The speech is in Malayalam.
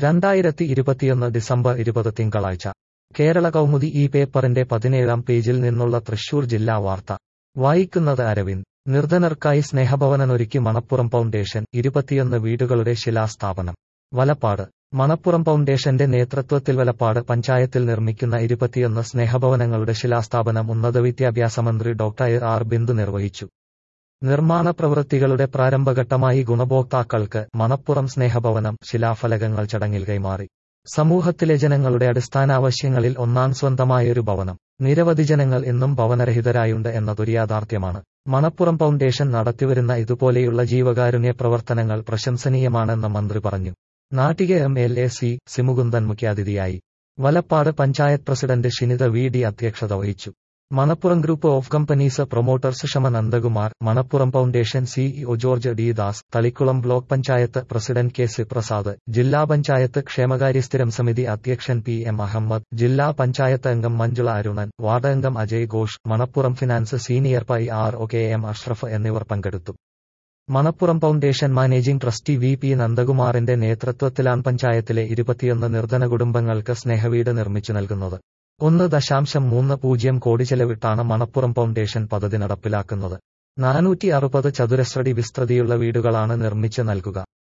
രണ്ടായിരത്തി ഇരുപത്തിയൊന്ന് ഡിസംബർ ഇരുപത് തിങ്കളാഴ്ച കേരള കൗമുദി ഈ പേപ്പറിന്റെ പതിനേഴാം പേജിൽ നിന്നുള്ള തൃശൂർ ജില്ലാ വാർത്ത വായിക്കുന്നത് അരവിന്ദ് നിർധനർക്കായി സ്നേഹഭവനനൊരുക്കി മണപ്പുറം ഫൗണ്ടേഷൻ ഇരുപത്തിയൊന്ന് വീടുകളുടെ ശിലാസ്ഥാപനം വലപ്പാട് മണപ്പുറം ഫൗണ്ടേഷന്റെ നേതൃത്വത്തിൽ വലപ്പാട് പഞ്ചായത്തിൽ നിർമ്മിക്കുന്ന ഇരുപത്തിയൊന്ന് സ്നേഹഭവനങ്ങളുടെ ശിലാസ്ഥാപനം ഉന്നത വിദ്യാഭ്യാസ മന്ത്രി ഡോക്ടർ ആർ ബിന്ദു നിർവഹിച്ചു നിർമ്മാണ പ്രവൃത്തികളുടെ പ്രാരംഭഘട്ടമായി ഗുണഭോക്താക്കൾക്ക് മണപ്പുറം സ്നേഹഭവനം ശിലാഫലകങ്ങൾ ചടങ്ങിൽ കൈമാറി സമൂഹത്തിലെ ജനങ്ങളുടെ അടിസ്ഥാനാവശ്യങ്ങളിൽ ഒന്നാം സ്വന്തമായൊരു ഭവനം നിരവധി ജനങ്ങൾ ഇന്നും ഭവനരഹിതരായുണ്ട് എന്നതൊരു യാഥാർത്ഥ്യമാണ് മണപ്പുറം ഫൗണ്ടേഷൻ നടത്തിവരുന്ന ഇതുപോലെയുള്ള ജീവകാരുണ്യ പ്രവർത്തനങ്ങൾ പ്രശംസനീയമാണെന്ന് മന്ത്രി പറഞ്ഞു Nattika M L A C സിമുകുന്ദൻ മുഖ്യാതിഥിയായി Valappad panchayat president Shinitha V D അധ്യക്ഷത വഹിച്ചു Manappuram group of companies promoters Shama Nandakumar Manappuram foundation CEO George D Das Thalikkulam block panchayat president K C Prasad ജില്ലാ പഞ്ചായത്ത് ക്ഷേമകാര്യ സ്ഥിരം സമിതി അധ്യക്ഷൻ പി എം അഹമ്മദ് ജില്ലാ പഞ്ചായത്ത് അംഗം മഞ്ജുള അരുണൻ വാർഡ് അംഗം Ajay Ghosh Manappuram finance senior P R O K M Ashraf എന്നിവർ പങ്കെടുത്തു Manappuram foundation managing trustee V P നന്ദകുമാറിന്റെ നേതൃത്വത്തിലാണ് പഞ്ചായത്തിലെ ഇരുപത്തിയൊന്ന് നിർധന കുടുംബങ്ങൾക്ക് സ്നേഹവീട് നിർമ്മിച്ചു നൽകുന്നത് ഒന്ന് ദശാംശം മൂന്ന് പൂജ്യം കോടി ചെലവിട്ടാണ് മണപ്പുറം ഫൗണ്ടേഷൻ പദ്ധതി നടപ്പിലാക്കുന്നത് നാനൂറ്റി അറുപത് ചതുരശ്രടി വിസ്തൃതിയുള്ള വീടുകളാണ് നിർമ്മിച്ച് നൽകുക